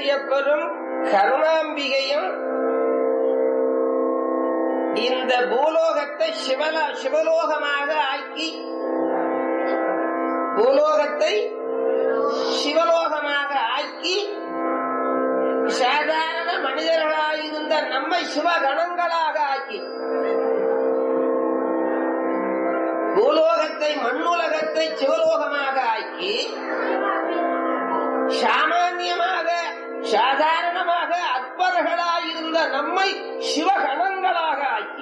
கச்சியப்பரும் கருணாம்பிகையும் இந்த பூலோகத்தை சிவல சிவலோகமாக ஆக்கி பூலோகத்தை சிவலோகமாக ஆக்கி சாதாரண மனிதர்களாயிருந்த நம்மை சிவகணங்களாக ஆக்கி பூலோகத்தை மண்ணுலகத்தை சிவலோகமாக ஆக்கி சாமான்யமாக சாதாரணமாக அற்பர்களாயிருந்த நம்மை சிவகணங்களாக ஆக்கி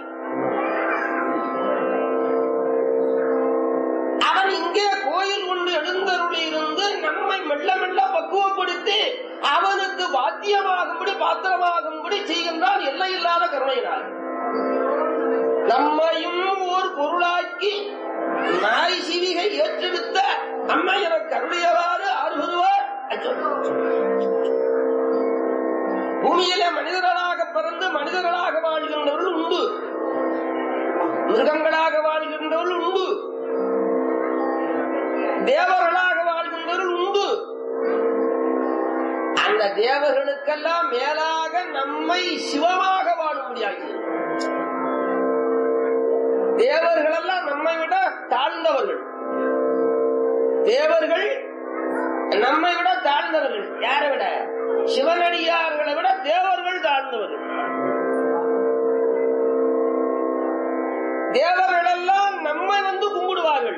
அவன் இங்கே கோயில் கொண்டு எழுந்தருளி இருந்து நம்மை மெல்ல மெல்ல பக்குவப்படுத்தி அவனுக்கு பாத்தியமாகும்படி பாத்திரமாகும்படி செய்கின்றான் எல்லையில்லாத கருணையினால் நம்மையும் ஓர் பொருளாக்கி நாய் சிவிகை ஏற்றெடுத்த அம்மை எனக்கு கருணையவாறு ஆறுவதுவார் பூமியிலே மனிதர்களாக பிறந்து மனிதர்களாக வாழ்கின்றவர்கள் உண்டு மிருகங்களாக வாழ்கின்றவர்கள் உண்டு தேவர்களாக வாழ்கின்றவர்கள் உண்டு அந்த தேவர்களுக்கெல்லாம் மேலாக நம்மை சிவமாக வாழ முடியாது தேவர்கள் எல்லாம் நம்மை விட தாழ்ந்தவர்கள் தேவர்கள் நம்மை விட தாழ்ந்தவர்கள் யாரை விட சிவனடியார்களை விட தேவர்கள் தாழ்ந்தவர்கள் தேவர்கள் எல்லாம் நம்மை வந்து கும்பிடுவார்கள்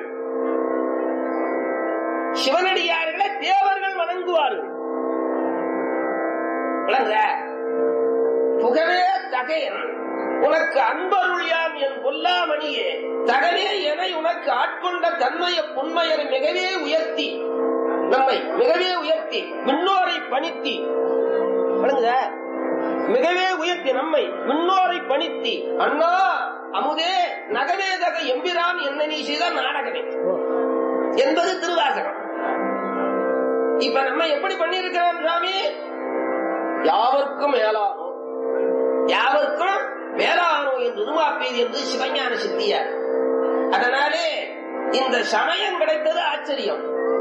சிவனடியார்களை தேவர்கள் வணங்குவார்கள் விளங்குதா? புகவே தகையன் உனக்கு அன்பருளியான் என் பொல்லாமணியே தகவே என உனக்கு ஆட்கொண்ட தன்மைய புண்மையரை மிகவே உயர்த்தி நம்மை மிகவே உயர்த்தி முன்னோரை பணித்தி விளங்குதா? மிகவே உயர்த்தி நம்மை முன்னோரை பணித்தி அண்ணா அமுதே நகவேதக எம்பிரான் என்ன நீ செய்த நாடகமே என்பது திருவாசகம் இப்ப நம்ம எப்படி பண்ணிருக்கிறோம் சாமி யாவர்க்கும் மேலானோ யாவர்க்கும் மேலானோ என்று உருவாப்பீது என்று சிவஞான சித்தியார் அதனாலே இந்த சமயம் கிடைத்தது ஆச்சரியம்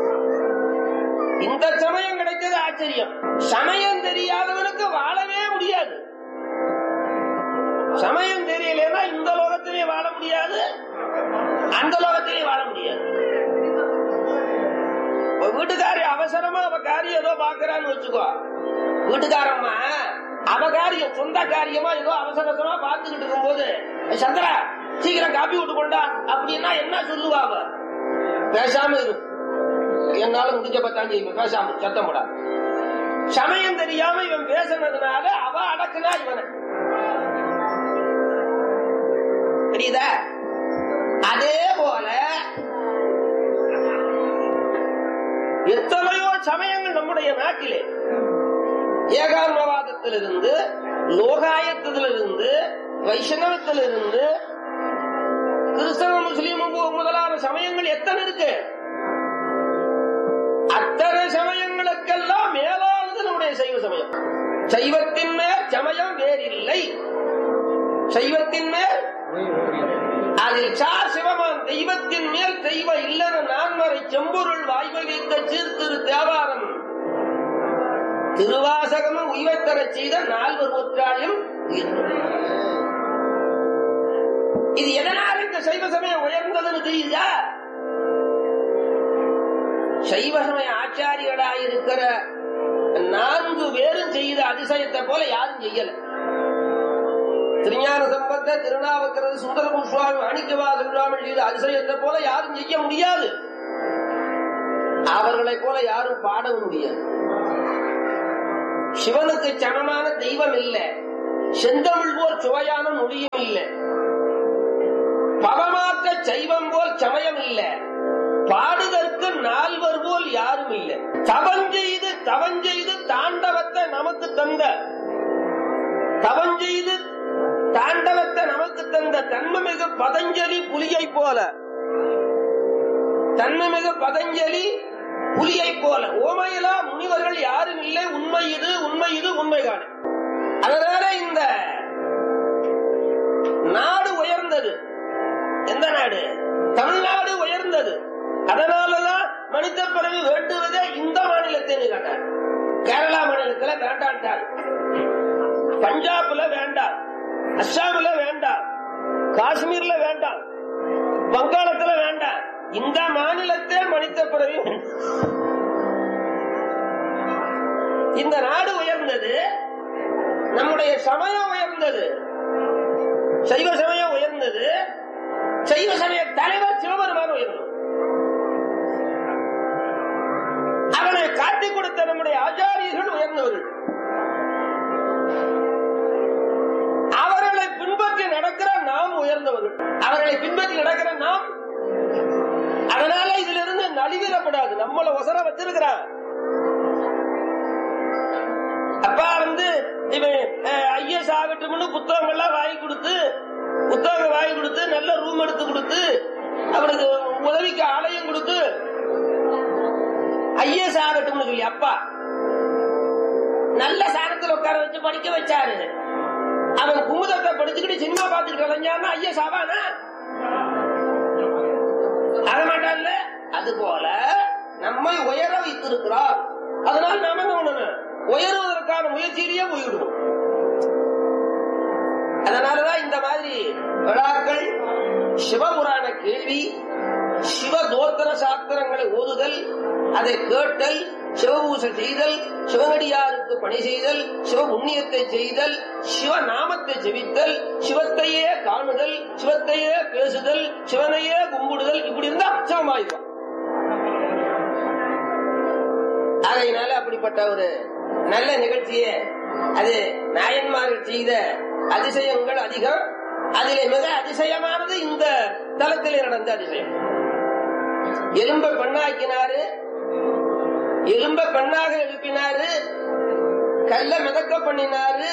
இந்த சமயம் கிடைத்தது ஆச்சரியம் சமயம் தெரியாதவனுக்கு வாழவே முடியாது சமயம் தெரியலன்னா இந்த லோகத்திலே வாழ முடியாது அந்த லோகத்திலே வாழ முடியாது இப்ப வீட்டுக்காரி அவசரமா அவ காரியம் ஏதோ பாக்குறான்னு வச்சுக்கோ வீட்டுக்காரம்மா அவ காரியம் சொந்த காரியமா ஏதோ அவசர அவசரமா பார்த்துக்கிட்டு இருக்கும்போது "ஏய் சந்திரா சீக்கிரம் காப்பி விட்டு கொண்டா அப்படின்னா என்ன சொல்லுவா அவ பேசாம இரு என்னால முடிஞ்ச பத்தாம் செய்வேன் பேசாம சத்தம் போடா சமயம் தெரியாம இவன் பேசுனதுனால அவ அடக்குனா இவனை புரியுதா அதே போல எத்தனையோ சமயங்கள் நம்முடைய நாட்டிலே ஏகாந்தவாதத்திலிருந்து லோகாயத்திலிருந்து வைஷ்ணவத்திலிருந்து கிறிஸ்தவ முஸ்லீமும் முதலான சமயங்கள் எத்தனை இருக்கு அத்தனை சமயங்களுக்கெல்லாம் மேலானது நம்முடைய சைவ சமயம் சைவத்தின் மேல் சமயம் வேறில்லை சைவத்தின் மேல் அதில் சா சிவமான் தெய்வத்தின் மேல் தெய்வ இல்லன நான்மறை செம்பொருள் வாய்மை வைத்த சீர்திரு தேவாரம் திருவாசகமும் உய்வைத்தரச் செய்த நால்வர் ஒற்றாயும் இது எதனால் இந்த சைவ சமயம் உயர்ந்ததுன்னு தெரியுதா சைவ சமய ஆச்சாரியர்களாயிருக்கிற நான்கு பேரும் செய்த அதிசயத்தை போல யாரும் செய்யல திருஞான சம்பந்த திருநாவுக்கரசு சுந்தரமு சுவாமி மாணிக்கவாத சுவாமி செய்த அதிசயத்தை போல யாரும் செய்ய முடியாது அவர்களை போல யாரும் பாடவும் முடியாது சிவனுக்கு சமமான தெய்வம் இல்ல செந்தமிழ் போல் சுவையான மொழியும் இல்ல பவமாற்ற சைவம் போல் சமயம் இல்ல பாடுதற்கு நால்வர் போல் யாரும் இல்ல தவஞ்செய்து தவஞ்செய்து தாண்டவத்தை நமக்கு தந்த தவஞ்செய்து தாண்டவத்தை நமக்கு தந்த தன்மமிகு பதஞ்சலி புலியை போல தன்மமிகு பதஞ்சலி புலியை போல ஓமையிலா முனிவர்கள் யாரும் இல்லை உண்மை இது உண்மை இது உண்மை காணு அதனால இந்த நாடு உயர்ந்தது எந்த நாடு தமிழ்நாடு உயர்ந்தது அதனாலதான் மனித பிறகு வேண்டுவதே இந்த மாநிலத்தை கேட்டார் கேரளா மாநிலத்துல வேண்டாம் அஸ்ஸாமில் வேண்டாம் காஷ்மீர்ல வேண்டாம் வங்காளத்துல வேண்டாம் இந்த மாநிலத்தை மனித பிறவி இந்த நாடு உயர்ந்தது நம்முடைய சமயம் உயர்ந்தது சைவ சமயம் உயர்ந்தது சைவ சமய தலைவர் சிவபெருமான் உயர்ந்தது அவனை காட்டிக் கொடுத்த நம்முடைய ஆச்சாரியர்கள் உயர்ந்தவர்கள் அவர்களை பின்பற்றி நடக்கிற நாம் உயர்ந்தவர்கள் அவர்களை பின்பற்றி நடக்கிற நாம் அதனால இதுல இருந்து நழுவிடப்படாது நம்மள ஒசர வச்சிருக்கிறான் அப்பா வந்து இவன் ஐஎஸ் ஆகட்டும்னு புத்தகங்கள்லாம் வாங்கி கொடுத்து புத்தகம் வாங்கி கொடுத்து நல்ல ரூம் எடுத்து கொடுத்து அவனுக்கு உதவிக்கு ஆலயம் கொடுத்து ஐஎஸ் ஆகட்டும்னு சொல்லி அப்பா நல்ல சாணத்துல உட்கார வச்சு படிக்க வச்சாரு அவன் குமுதத்தை படிச்சுக்கிட்டு சினிமா பார்த்துட்டு கலைஞான்னா ஐஎஸ் ஆவானா ஆக மாட்டான்ல அது போல நம்மை உயர வைத்திருக்கிறார் அதனால் நாம என்ன பண்ணணும் உயருவதற்கான முயற்சியிலேயே போய்விடுவோம் அதனாலதான் இந்த மாதிரி விழாக்கள் சிவபுராண கேள்வி சிவ தோத்திர சாஸ்திரங்களை ஓதுதல் அதை கேட்டல் சிவபூசை செய்தல் சிவனடியாருக்கு பணி செய்தல் சிவ புண்ணியத்தை செய்தல் சிவ நாமத்தை ஜெபித்தல் சிவத்தையே காணுதல் சிவத்தையே பேசுதல் சிவனையே கும்பிடுதல் இப்படி இருந்தா சிவமாயிருவான் அதனால அப்படிப்பட்ட ஒரு நல்ல நிகழ்ச்சியை அது நாயன்மார்கள் செய்த அதிசயங்கள் அதிகம் அதிலே மிக அதிசயமானது இந்த தலத்திலே நடந்த அதிசயம் எலும்ப பெண்ணாக்கினாரு எலும்ப பெண்ணாக எழுப்பினாரு கல்ல மிதக்க பண்ணினாரு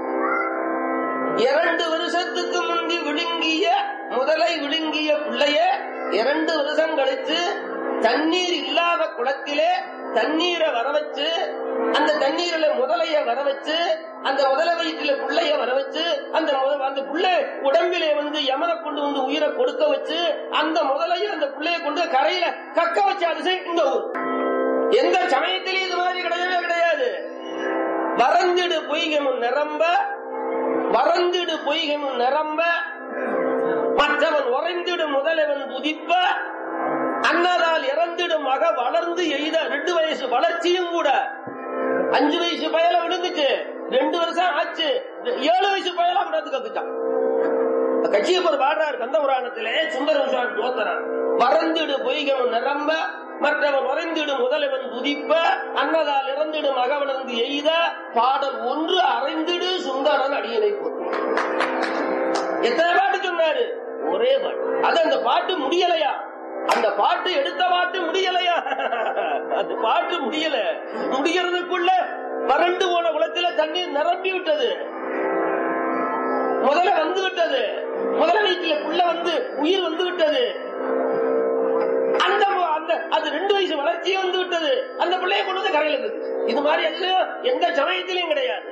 இரண்டு வருஷத்துக்கு முந்தி விழுங்கிய முதலை விழுங்கிய பிள்ளைய இரண்டு வருஷம் கழித்து தண்ணீர் இல்லாத குளத்திலே தண்ணீரை வர வச்சு அந்த தண்ணீரில முதலைய வர வச்சு அந்த முதல வயிற்றுல புள்ளைய வர வச்சு அந்த முத- அந்த புள்ளை உடம்பிலே வந்து யமனை கொண்டு வந்து உயிரை கொடுக்க வச்சு அந்த முதலைய அந்த புள்ளைய கொண்டு கரையில கக்க வச்ச அதிசயம் இந்த ஊர் எந்த சமயத்திலும் இது மாதிரி கிடையவே கிடையாது வறந்திடு பொய்கமும் நிரம்ப வறந்திடு பொய்கமும் நிரம்ப மற்றவன் உறைந்திடும் முதலவன் துதிப்ப அன்னதால் இறந்திடும் மக வளர்ந்து எய்த ரெண்டு வயசு வளர்ச்சியும் கூட அஞ்சு வயசு பயல விழுந்துச்சு ரெண்டு வருஷம் ஆச்சு ஏழு வயசு பயலா விடாது கத்துச்சான் கட்சியப்பர் பாடுறார் கந்த புராணத்திலே சுந்தர விஷான் தோத்தரான் பறந்திடு பொய்கம் நிரம்ப மற்றவன் உறைந்திடும் முதலவன் துதிப்ப அன்னதால் இறந்திடும் மகவனந்து எய்த பாடல் ஒன்று அறைந்திடு சுந்தரன் அடியனை போட்டு எத்தனை பாட்டு சொன்னாரு ஒரே பாட்டு அது அந்த பாட்டு முடியலையா அந்த பாட்டு எடுத்த பாட்டு முடியலையா அந்த பாட்டு முடியல முடியறதுக்குள்ள வறண்டு போன குளத்துல தண்ணீர் நிரம்பி விட்டது முதல்ல வந்து விட்டது முதல வயிற்றுல புள்ள வந்து உயிர் வந்து விட்டது அந்த அந்த அது ரெண்டு வயசு வளர்ச்சியே வந்து விட்டது அந்த பிள்ளைய கொண்டு வந்து கரையில இருக்கு இது மாதிரி எல்லாம் எந்த சமயத்திலையும் கிடையாது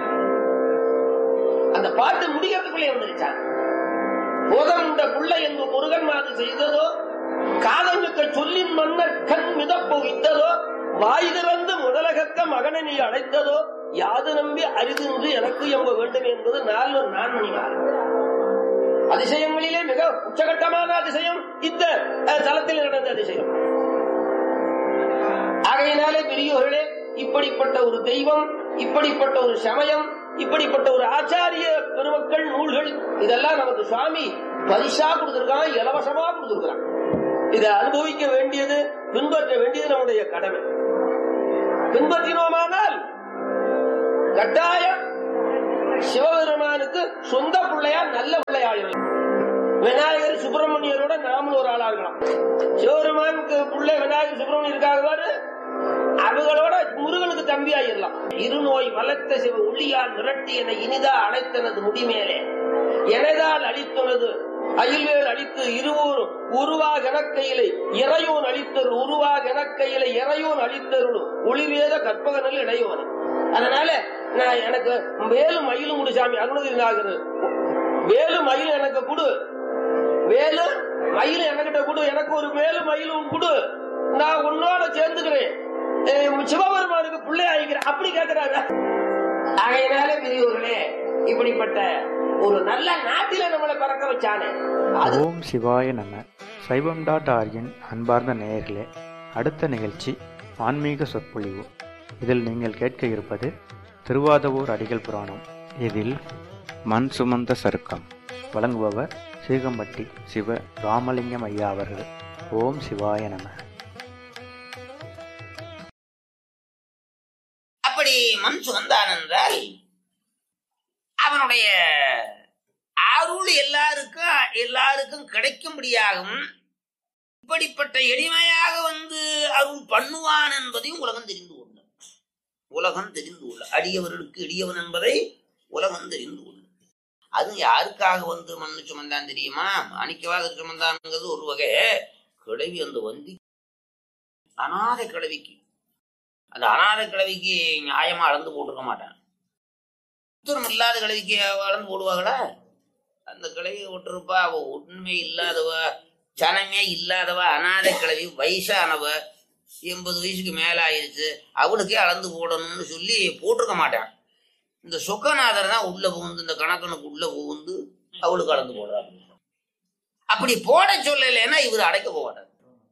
அந்த பாட்டு முடிக்கிறதுக்குள்ளே வந்துருச்சான் போதமுண்ட புள்ள என்று முருகன் மாது செய்ததோ காதமிக்க சொல்லின் மன்னர் கண் மிதப்பு வித்ததோ வாய் திறந்து முதலகக்க மகனை நீ அழைத்ததோ யாது நம்பி அரிதின்று எனக்கு எம்ப வேண்டும் என்பது நால்வர் நான்மணிவார் அதிசயங்களிலே மிக உச்சகட்டமான அதிசயம் இந்த அஹ், தலத்தில் நடந்த அதிசயம் ஆகையினாலே பெரியோர்களே இப்படிப்பட்ட ஒரு தெய்வம் இப்படிப்பட்ட ஒரு சமயம் இப்படிப்பட்ட ஒரு ஆச்சாரிய பெருமக்கள் நூல்கள் இதெல்லாம் நமக்கு சுவாமி பரிசா கொடுத்திருக்கான் இலவசமா கொடுத்திருக்கான் இதை அனுபவிக்க வேண்டியது பின்பற்ற வேண்டியது நம்முடைய கடமை பின்பற்றினோமானால் கட்டாயம் சிவபெருமானுக்கு சொந்த பிள்ளையா நல்ல பிள்ளையாயிரும் விநாயகர் சுப்பிரமணியரோட நாமளும் ஒரு ஆளா இருக்கலாம் சிவபெருமானுக்கு பிள்ளை விநாயகர் சுப்பிரமணியர் இருக்காங்க பாரு அவங்களோட முருகனுக்கு தம்பி ஆயிரலாம் இருநோய் வளர்த்த சிவ உள்ளியால் விரட்டி என இனிதா அழைத்தனது முடிமேலே எனதால் அளித்துனது அயில்வேல் அளித்து இருவூர் உருவா கணக்கையிலே இறையோன் அளித்தருள் உருவா கணக்கையிலே இறையோன் அளித்தருள் ஒளிவேத கற்பகனில் இடையோன் அதனால நான் எனக்கு வேலும் மயிலும் கொடு சாமி அருணகிரிநாதர் வேலும் மயிலும் எனக்கு கொடு வேலு மயில் என்கிட்ட கொடு எனக்கு ஒரு வேலு மயிலும் கொடு நான் உன்னோட சேர்ந்துக்கிறேன் அஹ் சிவபெருமானுக்கு பிள்ளை ஆகிக்கிறேன் அப்படி கேட்கிறாங்க ஆகையினால பெரியவர்களே இப்படிப்பட்ட ஒரு நல்ல நாட்டில நம்மளை பிறக்க வச்சானே அது ஓம் சிவாய நம சைவம் டாட் ஆர்கின் அன்பார்ந்த நேயர்களே அடுத்த நிகழ்ச்சி ஆன்மீக சொற்பொழிவு இதில் நீங்கள் கேட்க இருப்பது திருவாதவூர் அடிகள் புராணம் இதில் மண் சுமந்த சருக்கம் வழங்குபவர் சீகம்பட்டி சிவ ராமலிங்கம் ஐயா அவர்கள் ஓம் சிவாய நம அப்படி மண் சுமந்தான் என்றால் அவனுடைய அருள் எல்லாருக்கும் எல்லாருக்கும் கிடைக்கும்படியாகவும் இப்படிப்பட்ட எளிமையாக வந்து அருள் பண்ணுவான் என்பதையும் உலகம் தெரிந்து கொள்ள உலகம் தெரிந்து கொள்ள அடியவர்களுக்கு எளியவன் என்பதை உலகம் தெரிந்து கொள்ள அது யாருக்காக வந்து மண்ணு சுமந்தான் தெரியுமா மாணிக்கவாக சுமந்தான்ங்கிறது ஒரு வகை கிழவி அந்த வந்தி அநாதை கிழவிக்கு அந்த அநாத கிழவிக்கு நியாயமா அளந்து போட்டிருக்க மாட்டான் உத்தரம் இல்லாத கிழவிக்கு அளந்து போடுவாங்களா அந்த கிழவி விட்டுருப்பா அவ உண்மை இல்லாதவ சனமே இல்லாதவ அநாத கிழவி வயசானவ எண்பது வயசுக்கு மேல ஆயிருச்சு அவளுக்கே அளந்து போடணும்னு சொல்லி போட்டிருக்க மாட்டான் இந்த சொக்கநாதர் தான் உள்ள புகுந்து இந்த கணக்கனுக்கு உள்ள புகுந்து அவளுக்கு அளந்து போடுறாங்க அப்படி போட சொல்லலைன்னா இவர் அடைக்க போவாட்டார்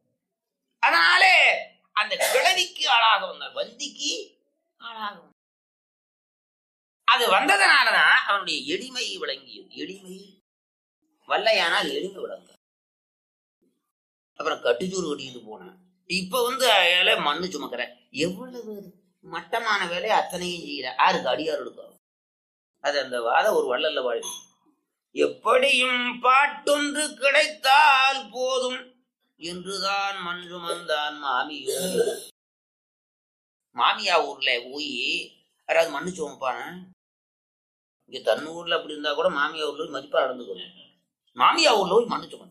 அதனாலே அந்த கிழவிக்கு ஆளாக வந்தார் வந்திக்கு ஆளாக வந்தார். அது வந்ததனாலதான் அவனுடைய எளிமை விளங்கியது எளிமை வல்லையானால் எளிமை விளங்க அப்புறம் கட்டுச்சூறு கட்டிட்டு போனேன் இப்ப வந்து வேலை மண்ணு சுமக்கிற எவ்வளவு மட்டமான வேலையை அத்தனையும் செய்யற யாருக்கு அடியார் எடுக்கும் அது அந்த வாத ஒரு வள்ளல்ல வாழ் எப்படியும் பாட்டொன்று கிடைத்தால் போதும் என்றுதான் மண் சுமந்தான் மாமியூர் மாமியா ஊர்ல போய் யாராவது மண்ணு சுமப்பான இங்க தன் ஊர்ல அப்படி இருந்தா கூட மாமியா ஊர்ல போய் மதிப்பா நடந்துக்கணும் மாமியா ஊர்ல போய் மண்ணு சுமந்த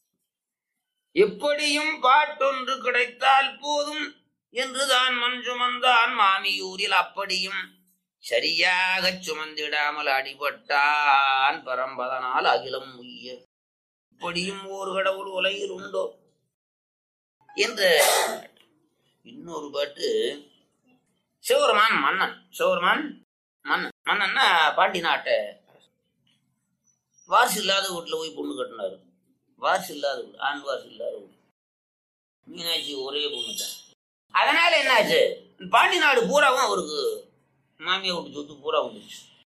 எப்படியும் பாட்டொன்று கிடைத்தால் போதும் என்றுதான் மண் சுமந்தான் மாமியூரில் அப்படியும் சரியாகச் சுமந்திடாமல் அடிபட்டான் பரம்பதனால் அகிலம் உய்ய இப்படியும் ஒரு கடவுள் உலகில் உண்டோ என்று இன்னொரு பாட்டு சிவருமான் மன்னன் சிவருமான் மன்னன் மன்னன்னா பாண்டி நாட்டை வாரிசு இல்லாத வீட்டுல போய் பொண்ணு கட்டினாரு வாரிசு இல்லாத வீடு ஆண் வாரிசு இல்லாத வீடு மீனாட்சி ஒரே பொண்ணு தான் அதனால என்னாச்சு பாண்டி நாடு பூராவும் அவருக்கு மாமியா வீட்டு சொத்து பூரா வந்துருச்சு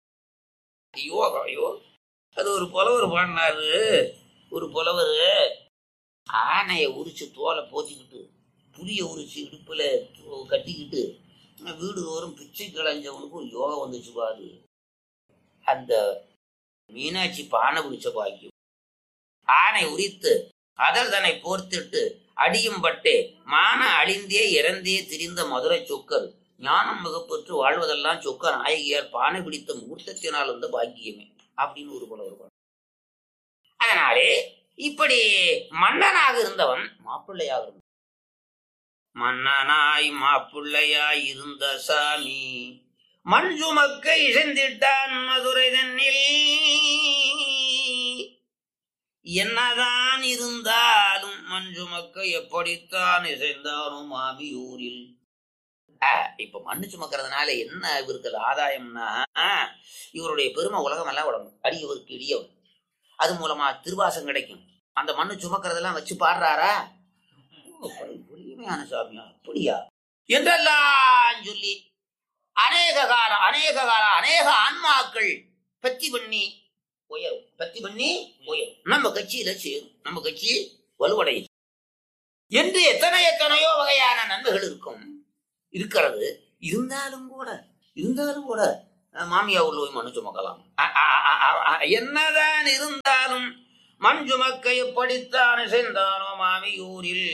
ஐயோ ஐயோ அது ஒரு புலவர் பாடினாரு ஒரு புலவர் ஆனையை உரிச்சு தோலை போத்திக்கிட்டு புளிய உரிச்சு இடுப்புல தோ- கட்டிக்கிட்டு வீடு தோறும் பிச்சை கிளஞ்சவனுக்கு ஒரு யோகம் வந்துச்சு பாரு அந்த மீனாட்சி பானை பிடிச்ச பாக்கியம் ஆனை உரித்து அதல் தன்னை போர்த்திட்டு அடியும் பட்டே மான அழிந்தே இறந்தே திரிந்த மதுரை சொக்கர் ஞானம் மிகப்பெற்று வாழ்வதெல்லாம் சொக்க நாயகியார் பானை பிடித்த முகூர்த்தத்தினால் வந்த பாக்கியமே அப்படின்னு ஒரு புலவர் பாடு. அதனாலே இப்படி மன்னனாக இருந்தவன் மாப்பிள்ளையாக இருந்தான் மன்னனாய் மாப்பிள்ளையாய் இருந்த சாமி மண் சுமக்க இசைந்திட்டான் மதுரை தன்னில் என்னதான் இருந்தாலும் மண் சுமக்க எப்படித்தான் இசைந்தானோ மாமியூரில் ஆ, இப்ப மண்ணு சுமக்கிறதுனால என்ன இவருக்கு ஆதாயம்னா இவருடைய பெருமை உலகம் எல்லாம் விடணும் அடியவருக்கு இடியவன் அது மூலமா திருவாசம் கிடைக்கும் அந்த மண்ணு சுமக்கிறதெல்லாம் வச்சு பாடுறாரா ஓ, புரியுமையான சாமியா அப்படியா என்றெல்லாம் சொல்லி அநேக காலம் அநேக காலம் அநேக ஆன்மாக்கள் பத்தி பண்ணி உயரும் பத்தி பண்ணி உயரும் நம்ம கட்சியில சேரும் நம்ம கட்சி வலுவடையும் என்று எத்தனை எத்தனையோ வகையான நன்மைகள் இருக்கும் இருக்கிறது இருந்தாலும் கூட இருந்தாலும் கூட அஹ், மாமியா உள்ள போய் மனு சுமக்கலாம் அ- அ- அ- அ- அ- என்னதான் இருந்தாலும் மண் சுமக்க எப்படித்தான் சென்றானோ மாமியூரில்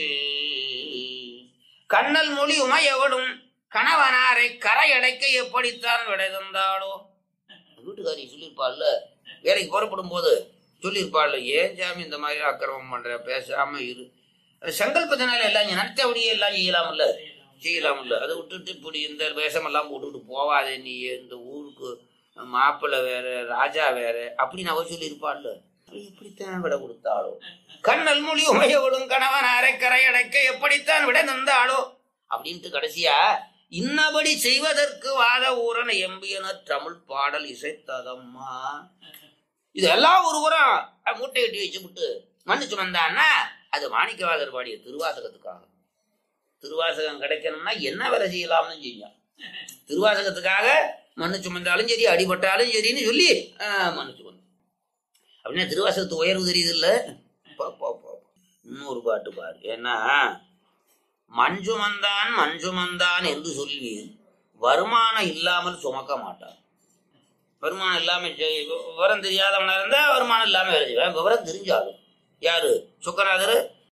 கண்ணல் மொழி உமையவடும் கணவனாரை கரையடைக்க எப்படித்தான் விடை தந்தாளோ வீட்டுக்காரி சொல்லியிருப்பாள்ல வேலைக்கு புறப்படும் போது சொல்லியிருப்பாள்ல ஏன் சாமி இந்த மாதிரி அக்கிரமம் பண்ற பேசாம இரு அது சங்கல்பத்தினால எல்லாம் நீ நினைத்தபடியே எல்லாம் செய்யலாம்ல செய்யலாம்ல அதை விட்டுட்டு இப்படி இந்த வேஷமெல்லாம் போட்டுக்கிட்டு போவாதே நீ இந்த ஊருக்கு மாப்பிள்ளை வேற ராஜா வேற அப்படின்னு அவ சொல்லியிருப்பாள்ல அவ எப்படித்தான் விட கொடுத்தாளோ கண்ணல் மொழி உமையவளும் கணவன் அரைக்கரை அடைக்க எப்படித்தான் விட தந்தாளோ அப்படின்ட்டு கடைசியா இன்னபடி செய்வதற்கு வாத ஊரன் எம்பியன தமிழ் பாடல் இசைத்ததம்மா இதெல்லாம் ஒரு உரம் மூட்டை கட்டி வச்சு விட்டு மண்ணு சுமந்தான்னா அது மாணிக்கவாதர் பாடிய திருவாசகத்துக்காக திருவாசகம் கிடைக்கணும்னா என்ன வேலை செய்யலாம்னு செஞ்சான் திருவாசகத்துக்காக மண்ணு சுமந்தாலும் சரி அடிபட்டாலும் சரின்னு சொல்லி ஆஹ், மண்ணு சுமந்தான் அப்படின்னா திருவாசகத்து உயர்வு தெரியுது இல்ல இன்னொரு பாட்டு பாரு ஏன்னா மஞ்சுமந்தான் மஞ்சுமந்தான் என்று சொல்லி வருமானம் இல்லாமல் சுமக்க மாட்டான் வருமானம் இல்லாம செய்- விவரம் தெரியாதவனா இருந்தா வருமானம் இல்லாம வேலை செய்வான் விவரம் தெரிஞ்சாலும் யாரு சுக்கராதர்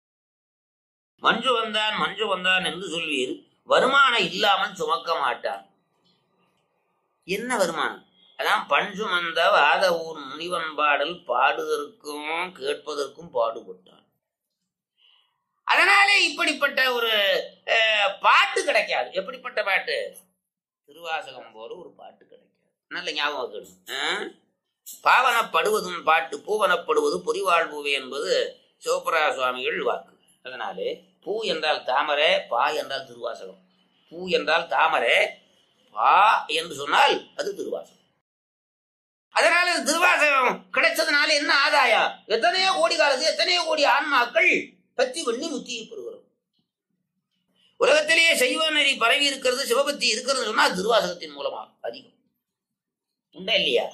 மஞ்சு வந்தான் மஞ்சு வந்தான் என்று சொல்வீர் வருமானம் இல்லாமல் சுமக்க மாட்டான் என்ன வருமானம் அதான் பஞ்சு மந்த வாத ஊர் முனிவன் பாடல் பாடுவதற்கும் கேட்பதற்கும் பாடுபட்டான் அதனாலே இப்படிப்பட்ட ஒரு அஹ், பாட்டு கிடைக்காது எப்படிப்பட்ட பாட்டு திருவாசகம் போல ஒரு பாட்டு கிடைக்காது நல்ல ஞாபகம் வைக்கணும் ஆ? பாவனப்படுவதும் பாட்டு பூவனப்படுவது பொறிவாழ்வுவே என்பது சிவபுரா சுவாமிகள் வாக்கு அதனாலே பூ என்றால் தாமரை பா என்றால் திருவாசகம் பூ என்றால் தாமரை பா என்று சொன்னால் அது திருவாசகம் அதனால இந்த திருவாசகம் கிடைச்சதுனால என்ன ஆதாயம் எத்தனையோ கோடி காலத்து எத்தனையோ கோடி ஆன்மாக்கள் பத்தி பண்ணி முத்தியை பெறுகிறோம் உலகத்திலேயே சைவ நெறி பரவி இருக்கிறது சிவபக்தி இருக்கிறது சொன்னா அது திருவாசகத்தின் மூலமா அதிகம் உண்டா இல்லையா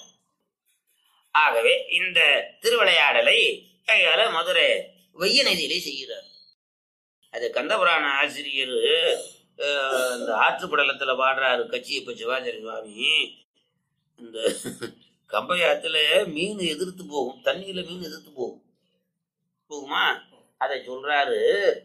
ஆகவே இந்த திருவிளையாடலை கையால மதுரை வெய்ய நதியிலே செய்கிறார் அது கந்தபுராண ஆசிரியர் அஹ், இந்த ஆற்றுப்படலத்துல பாடுறாரு கச்சியப்ப சிவாச்சாரி சுவாமி இந்த கம்பையாத்துல மீன் எதிர்த்து போகும் தண்ணியில மீன் எதிர்த்து போகும் போகுமா அதை சொல்றாரு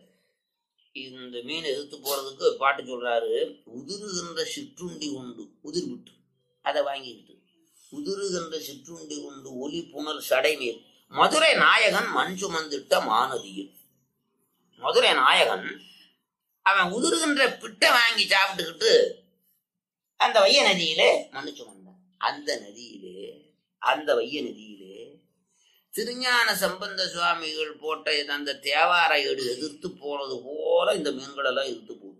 இந்த மீன் எதிர்த்து போறதுக்கு பாட்டு சொல்றாரு உதிருகின்ற சிற்றுண்டி உண்டு உதிர் விட்டு அதை வாங்கிக்கிட்டு உதிருகின்ற சிற்றுண்டி உண்டு ஒலி புனல் சடைமேல் மதுரை நாயகன் மண் சுமந்திட்ட மாநதியில் மதுரை நாயகன் அவன் உதிருகின்ற பிட்டை வாங்கி சாப்பிட்டுக்கிட்டு அந்த வைய நதியிலே மண்ணு சுமந்தான் அந்த நதியிலே அந்த வைய நதியிலே திருஞான சம்பந்த சுவாமிகள் போட்ட இந்த அந்த தேவார ஏடு எதிர்த்து போனது போல இந்த மீன்கள் எல்லாம் எதிர்த்து போகுது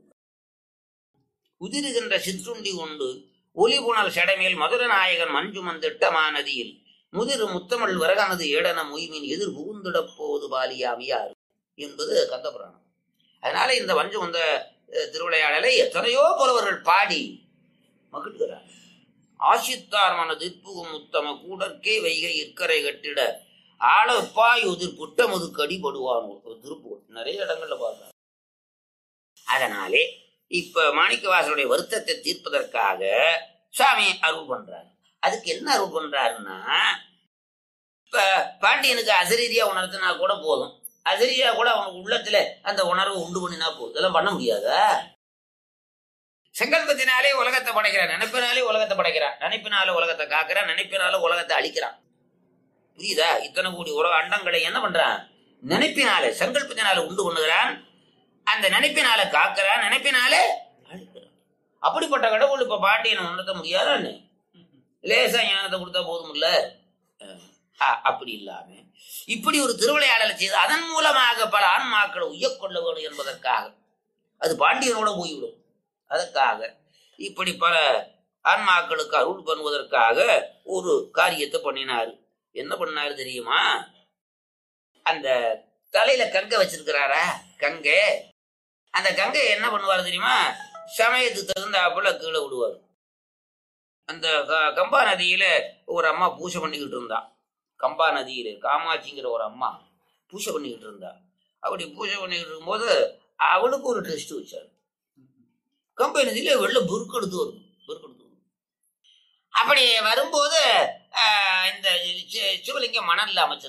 உதிருகின்ற சிற்றுண்டி கொண்டு ஒலிபுணல் சடைமேல் மதுர நாயகன் மஞ்சு மந்திட்டமா நதியில் முதிர் முத்தமிழ் வரகனது ஏடன மொய்மின் எதிர் புகுந்திடப் போவது பாலியாமியார் என்பது கந்தபுராணம் அதனால இந்த வஞ்சு வந்த அஹ், திருவிளையாடலை எத்தனையோ புலவர்கள் பாடி மகிழ்கிறார் ஆசித்தார் மனதிற்புகும் உத்தம கூடற்கே வைகை இற்கரை கட்டிட ஆளப்பாய் உதிர் புட்டமுது கடிபடுவான் திருப்பூர் நிறைய இடங்கள்ல பார்த்தார் அதனாலே இப்ப மாணிக்கவாசனுடைய வருத்தத்தை தீர்ப்பதற்காக சுவாமி அருள் பண்றாரு அதுக்கு என்ன அருள் பண்றாருன்னா இப்ப பாண்டியனுக்கு அசரீரியா உணர்த்தினா கூட போதும் அசரீரியா கூட அவனுக்கு உள்ளத்துல அந்த உணர்வை உண்டு பண்ணினா போதும் இதெல்லாம் பண்ண முடியாதா சங்கல்பத்தினாலே உலகத்தை படைக்கிறான் நினைப்பினாலே உலகத்தை படைக்கிறான் நினைப்பினால உலகத்தை காக்கிறான் நினைப்பினால உலகத்தை அழிக்கிறான் புரியுதா இத்தனை கோடி உலக அண்டங்களை என்ன பண்றான் நினைப்பினாலே சங்கல்பத்தினால உண்டு பண்ணுகிறான் அந்த நினைப்பினால காக்கிறான் நினைப்பினாலே அழிக்கிறான் அப்படிப்பட்ட கடவுள் இப்ப பாண்டியனை உணர்த்த முடியாதான்னு லேசா ஞானத்தை கொடுத்தா போதும் இல்ல அப்படி இல்லாம இப்படி ஒரு திருவிளையாடலை செய்து அதன் மூலமாக பல ஆன்மாக்களை உய்யக்கொள்ள வேண்டும் என்பதற்காக அது பாண்டியனோட போய்விடும் அதற்காக இப்படி பல ஆன்மாக்களுக்கு அருள் பண்ணுவதற்காக ஒரு காரியத்தை பண்ணினாரு என்ன பண்ணாரு தெரியுமா அந்த தலையில கங்கை வச்சிருக்கிறாரா கங்கை அந்த கங்கை என்ன பண்ணுவார் தெரியுமா சமயத்துக்கு தகுந்தாப்புல கீழே விடுவார் அந்த க- கம்பா நதியில ஒரு அம்மா பூஜை பண்ணிக்கிட்டு இருந்தா கம்பா நதியில காமாட்சிங்கிற ஒரு அம்மா பூஜை பண்ணிக்கிட்டு இருந்தா அப்படி பூஜை பண்ணிக்கிட்டு இருக்கும்போது அவளுக்கு ஒரு டெஸ்ட் வச்சாரு கம்பை நதியில வெள்ள பெருக்கெடுத்து வரும் பெருக்கெடுத்து வரும் அப்படி வரும்போது ஆஹ், இந்த சி- சிவலிங்கம் மணல்ல அமைச்சிருக்காங்க